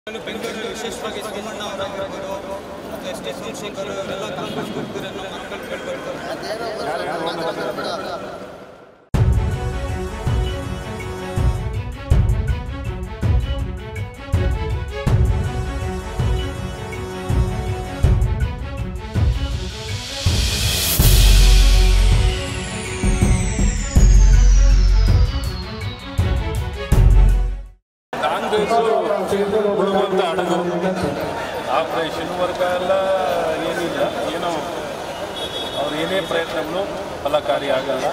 ಅದರಲ್ಲೂ ಬೆಂಗಳೂರಲ್ಲಿ ವಿಶೇಷವಾಗಿ ಸೋಮಣ್ಣ ಅವರಾಗಿರ್ಬೋದು ಮತ್ತು ಎಸ್ ಟಿ ಸೋಮಶೇಖರ್ ಇವರೆಲ್ಲ ಕಾಂಗ್ರೆಸ್ ಹೋಗ್ತಾರೆ ಅನ್ನೋ ಮಾತುಗಳು ಕೇಳ್ಬರ್ತವೆ ಕಾಂಗ್ರೆಸ್ ಉಳುವಂತ ಹಡಗು ಆಪರೇಷನ್ ವರ್ಗ ಎಲ್ಲ ಏನಿಲ್ಲ ಏನೋ ಅವ್ರು ಏನೇ ಪ್ರಯತ್ನಗಳು ಫಲಕಾರಿ ಆಗಲ್ಲ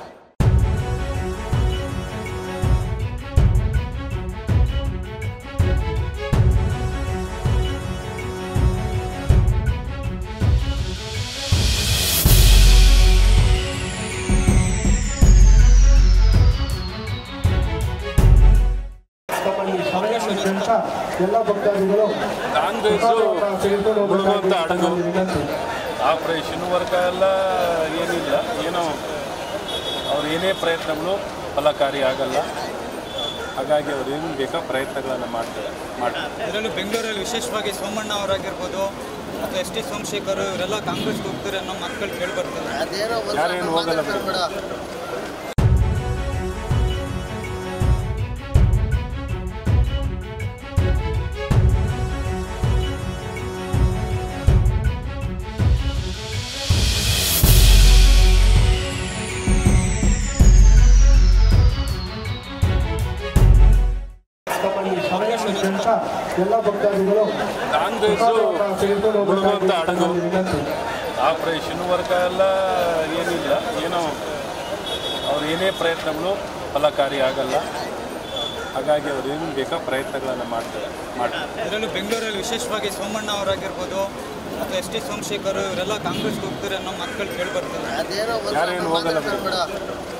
ತಮ್ಮಲ್ಲಿ ಸಮಯವಿದ್ದಂಥ ಎಲ್ಲ ಭಕ್ತಾದಿಗಳು ಕಾಂಗ್ರೆಸ್ ಉಳುವಂತ ಹಡಗು ವಿನಂತಿ ಆಪರೇಷನ್ ವರ್ಗ ಎಲ್ಲ ಏನಿಲ್ಲ ಏನೋ ಅವ್ರು ಏನೇ ಪ್ರಯತ್ನಗಳು ಫಲಕಾರಿ ಆಗಲ್ಲ ಹಾಗಾಗಿ ಅವ್ರು ಏನು ಬೇಕೋ ಪ್ರಯತ್ನಗಳನ್ನು ಮಾಡ್ತಾರೆ ಮಾಡ್ತಾರೆ ಅದರಲ್ಲೂ ಬೆಂಗಳೂರಲ್ಲಿ ವಿಶೇಷವಾಗಿ ಸೋಮಣ್ಣ ಅವರಾಗಿರ್ಬೋದು ಮತ್ತು ಎಸ್ ಟಿ ಸೋಮಶೇಖರ್ ಇವರೆಲ್ಲ ಕಾಂಗ್ರೆಸ್ ಹೋಗ್ತಾರೆ ಅನ್ನೋ ಮಾತುಗಳು ಕೇಳ್ಬರ್ತವೆ ಯಾರೇನು ಹೋಗಲ್ಲ ಬಿಡಿ. ತಮ್ಮಲ್ಲಿ ಸಮಯವಿದ್ದಂಥ ಎಲ್ಲ ಭಕ್ತಾದಿಗಳು ಕಾಂಗ್ರೆಸ್ ಉಳುವಂತ ಹಡಗು ವಿನಂತಿ ಆಪರೇಷನ್ ವರ್ಗ ಎಲ್ಲ ಏನಿಲ್ಲ ಏನೋ ಅವ್ರು ಏನೇ ಪ್ರಯತ್ನಗಳು ಫಲಕಾರಿ ಆಗಲ್ಲ ಹಾಗಾಗಿ ಅವ್ರು ಏನು ಬೇಕೋ ಪ್ರಯತ್ನಗಳನ್ನು ಮಾಡ್ತಾರೆ ಮಾಡ್ತಾರೆ ಅದರಲ್ಲೂ ಬೆಂಗಳೂರಲ್ಲಿ ವಿಶೇಷವಾಗಿ ಸೋಮಣ್ಣ ಅವರಾಗಿರ್ಬೋದು ಮತ್ತು ಎಸ್ ಟಿ ಸೋಮಶೇಖರ್ ಇವರೆಲ್ಲ ಕಾಂಗ್ರೆಸ್ ಹೋಗ್ತಾರೆ ಅನ್ನೋ ಮಾತುಗಳು ಕೇಳ್ಬರ್ತವೆ ಯಾರೇನು ಹೋಗಲ್ಲ ಬಿಡಿ.